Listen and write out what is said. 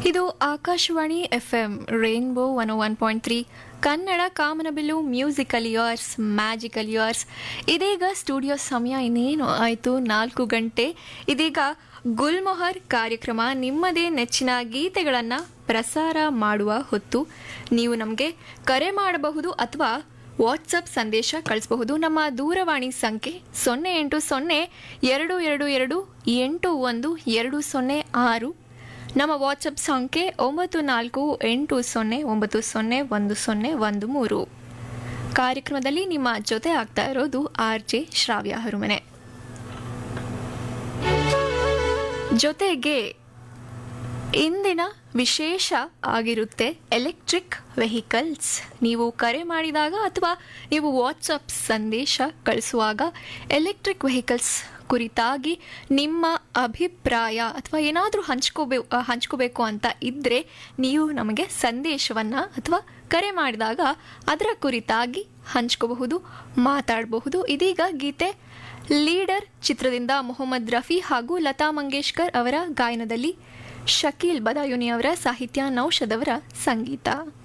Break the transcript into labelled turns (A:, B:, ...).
A: ಇದು Akashvani F M rainbow one one point three Kannada ಕಾಮನಬಿಲ್ಲು musical years magical years ಇದೀಗ studio ಸಮಯ ಇನ್ನೇನು ಆಯಿತು ನಾಲ್ಕು ಗಂಟೆ ಇದೀಗ ಗುಲ್ಮೊಹರ್ ಕಾರ್ಯಕ್ರಮ ನಿಮ್ಮದೇ ನೆಚ್ಚಿನ ಗೀತೆಗಳನ್ನು ಪ್ರಸಾರ ಮಾಡುವ ಹೊತ್ತು ನೀವು ನಮಗೆ ಕರೆ ಮಾಡಬಹುದು ಅಥವಾ ವಾಟ್ಸಪ್ ಸಂದೇಶ ಕಳಿಸಬಹುದು ನಮ್ಮ ದೂರವಾಣಿ ಸಂಖ್ಯೆ ಸೊನ್ನೆ ಎಂಟು ಸೊನ್ನೆ ಎರಡು ಎರಡು ಎರಡು ಎಂಟು ಒಂದು ಎರಡು ಸೊನ್ನೆ ಆರು ನಮ್ಮ ವಾಟ್ಸಪ್ ಸಂಖ್ಯೆ ಒಂಬತ್ತು ನಾಲ್ಕು ಎಂಟು ಸೊನ್ನೆ ಒಂಬತ್ತು ಸೊನ್ನೆ ಒಂದು ಸೊನ್ನೆ ಒಂದು ಮೂರು ಕಾರ್ಯಕ್ರಮದಲ್ಲಿ ನಿಮ್ಮ ಜೊತೆ ಆಗ್ತಾ ಇರೋದು ಆರ್ ಜೆ ಶ್ರಾವ್ಯ ಹರುಮನೆ ಜೊತೆಗೆ ಇಂದಿನ ವಿಶೇಷ ಆಗಿರುತ್ತೆ ಎಲೆಕ್ಟ್ರಿಕ್ ವೆಹಿಕಲ್ಸ್ ನೀವು ಕರೆ ಮಾಡಿದಾಗ ಅಥವಾ ನೀವು ವಾಟ್ಸಪ್ ಸಂದೇಶ ಕಳಿಸುವಾಗ ಎಲೆಕ್ಟ್ರಿಕ್ ವೆಹಿಕಲ್ಸ್ ಕುರಿತಾಗಿ ನಿಮ್ಮ ಅಭಿಪ್ರಾಯ ಅಥವಾ ಏನಾದರೂ ಹಂಚ್ಕೋಬೇ ಹಂಚ್ಕೋಬೇಕು ಅಂತ ಇದ್ದರೆ ನೀವು ನಮಗೆ ಸಂದೇಶವನ್ನು ಅಥವಾ ಕರೆ ಮಾಡಿದಾಗ ಅದರ ಕುರಿತಾಗಿ ಹಂಚ್ಕೋಬಹುದು ಮಾತಾಡಬಹುದು ಇದೀಗ ಗೀತೆ ಲೀಡರ್ ಚಿತ್ರದಿಂದ ಮೊಹಮ್ಮದ್ ರಫಿ ಹಾಗೂ ಲತಾ ಮಂಗೇಶ್ಕರ್ ಅವರ ಗಾಯನದಲ್ಲಿ ಶಕೀಲ್ ಬದಾಯುನಿ ಅವರ ಸಾಹಿತ್ಯ ನೌಷದ್ ಅವರ ಸಂಗೀತ